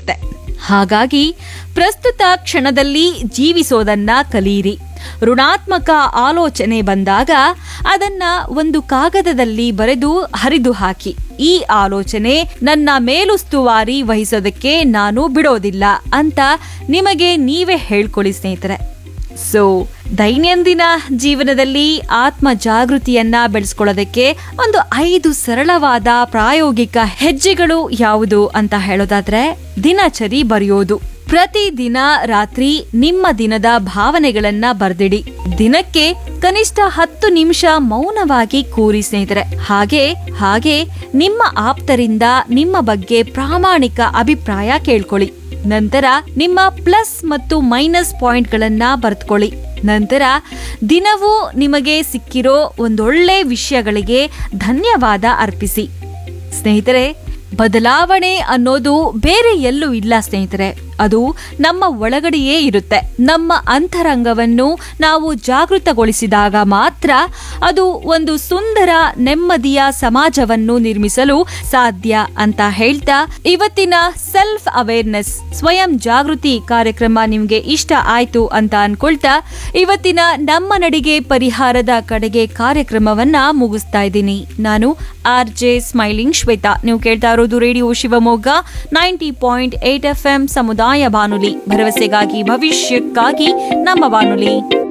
ಇರುತ್ತೆ ಹಾಗಾಗಿ ಪ್ರಸ್ತುತ ಕ್ಷಣದಲ್ಲಿ ಜೀವಿಸೋದನ್ನ ಕಲಿಯಿರಿ ಋಣಾತ್ಮಕ ಆಲೋಚನೆ ಬಂದಾಗ ಅದನ್ನ ಒಂದು ಕಾಗದದಲ್ಲಿ ಬರೆದು ಹರಿದು ಹಾಕಿ ಈ ಆಲೋಚನೆ ನನ್ನ ಮೇಲುಸ್ತುವಾರಿ ವಹಿಸೋದಕ್ಕೆ ನಾನು ಬಿಡೋದಿಲ್ಲ ಅಂತ ನಿಮಗೆ ನೀವೇ ಹೇಳ್ಕೊಳ್ಳಿ ಸ್ನೇಹಿತರೆ ಸೊ ದೈನಂದಿನ ಜೀವನದಲ್ಲಿ ಆತ್ಮ ಜಾಗೃತಿಯನ್ನ ಬೆಳೆಸ್ಕೊಳ್ಳೋದಕ್ಕೆ ಒಂದು ಐದು ಸರಳವಾದ ಪ್ರಾಯೋಗಿಕ ಹೆಜ್ಜೆಗಳು ಯಾವುದು ಅಂತ ಹೇಳೋದಾದ್ರೆ ದಿನಚರಿ ಬರೆಯೋದು ಪ್ರತಿದಿನ ರಾತ್ರಿ ನಿಮ್ಮ ದಿನದ ಭಾವನೆಗಳನ್ನ ಬರ್ದಿಡಿ ದಿನಕ್ಕೆ ಕನಿಷ್ಠ ಹತ್ತು ನಿಮಿಷ ಮೌನವಾಗಿ ಕೂರಿ ಸ್ನೇಹಿತರೆ ಹಾಗೆ ಹಾಗೆ ನಿಮ್ಮ ಆಪ್ತರಿಂದ ನಿಮ್ಮ ಬಗ್ಗೆ ಪ್ರಾಮಾಣಿಕ ಅಭಿಪ್ರಾಯ ಕೇಳ್ಕೊಳ್ಳಿ ನಂತರ ನಿಮ್ಮ ಪ್ಲಸ್ ಮತ್ತು ಮೈನಸ್ ಪಾಯಿಂಟ್ಗಳನ್ನ ಬರೆದುಕೊಳ್ಳಿ ನಂತರ ದಿನವೂ ನಿಮಗೆ ಸಿಕ್ಕಿರೋ ಒಂದೊಳ್ಳೆ ವಿಷಯಗಳಿಗೆ ಧನ್ಯವಾದ ಅರ್ಪಿಸಿ ಸ್ನೇಹಿತರೆ ಬದಲಾವಣೆ ಅನ್ನೋದು ಬೇರೆ ಎಲ್ಲೂ ಇಲ್ಲ ಸ್ನೇಹಿತರೆ ಅದು ನಮ್ಮ ಒಳಗಡೆಯೇ ಇರುತ್ತೆ ನಮ್ಮ ಅಂತರಂಗವನ್ನು ನಾವು ಜಾಗೃತಗೊಳಿಸಿದಾಗ ಮಾತ್ರ ಅದು ಒಂದು ಸುಂದರ ನೆಮ್ಮದಿಯ ಸಮಾಜವನ್ನು ನಿರ್ಮಿಸಲು ಸಾಧ್ಯ ಅಂತ ಹೇಳ್ತಾ ಇವತ್ತಿನ ಸೆಲ್ಫ್ ಅವೇರ್ನೆಸ್ ಸ್ವಯಂ ಜಾಗೃತಿ ಕಾರ್ಯಕ್ರಮ ನಿಮ್ಗೆ ಇಷ್ಟ ಆಯ್ತು ಅಂತ ಅನ್ಕೊಳ್ತಾ ಇವತ್ತಿನ ನಮ್ಮ ನಡಿಗೆ ಪರಿಹಾರದ ಕಡೆಗೆ ಕಾರ್ಯಕ್ರಮವನ್ನ ಮುಗಿಸ್ತಾ ಇದ್ದೀನಿ ನಾನು ಆರ್ ಜೆ ಸ್ಮೈಲಿಂಗ್ ಶ್ವೇತಾ ನೀವು ಕೇಳ್ತಾ ಇರೋದು radio Shivamogga ninety point eight F M ಸಮುದಾಯ ಬಾನುಲಿ ಭರವಸೆಗಾಗಿ ಭವಿಷ್ಯಕ್ಕಾಗಿ ನಮ್ಮ ಬಾನುಲಿ